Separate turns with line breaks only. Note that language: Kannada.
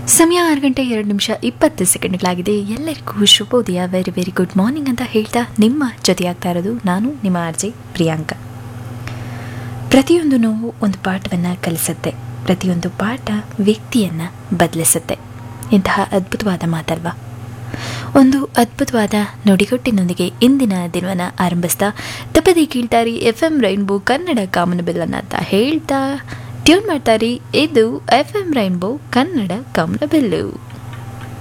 ಸಮಯ ಆರು ಗಂಟೆ ಎರಡು ನಿಮಿಷ ಇಪ್ಪತ್ತು ಸೆಕೆಂಡ್ಗಳಾಗಿದೆ ಎಲ್ಲರಿಗೂ ಶುಭೋದಯ ವೆರಿ ವೆರಿ ಗುಡ್ ಮಾರ್ನಿಂಗ್ ಅಂತ ಹೇಳ್ತಾ ನಿಮ್ಮ ಜೊತೆಯಾಗ್ತಾ ಇರೋದು ನಾನು ನಿಮ್ಮ ಆರ್ಜೆ ಪ್ರಿಯಾಂಕ ಪ್ರತಿಯೊಂದು ನೋವು ಒಂದು ಪಾಠವನ್ನು ಕಲಿಸುತ್ತೆ ಪ್ರತಿಯೊಂದು ಪಾಠ ವ್ಯಕ್ತಿಯನ್ನು ಬದಲಿಸುತ್ತೆ ಇಂತಹ ಅದ್ಭುತವಾದ ಮಾತಲ್ವಾ ಒಂದು ಅದ್ಭುತವಾದ ನುಡಿಗಟ್ಟಿನೊಂದಿಗೆ ಇಂದಿನ ದಿನವನ್ನು ಆರಂಭಿಸ್ತಾ ತಪ್ಪದೇ ಕೇಳ್ತಾರಿ ಎಫ್ ಎಂ ರೈನ್ಬೋ ಕನ್ನಡ ಕಾಮನಬಿಲ್ಲನ್ನು ಅಂತ ಹೇಳ್ತಾ ಟ್ಯೂನ್ ಮಾಡ್ತಾರಿ ಇದು ಎಫ್ ಎಂ ರೈನ್ಬೋ ಕನ್ನಡ ಕಾಮನಬಿಲ್ಲು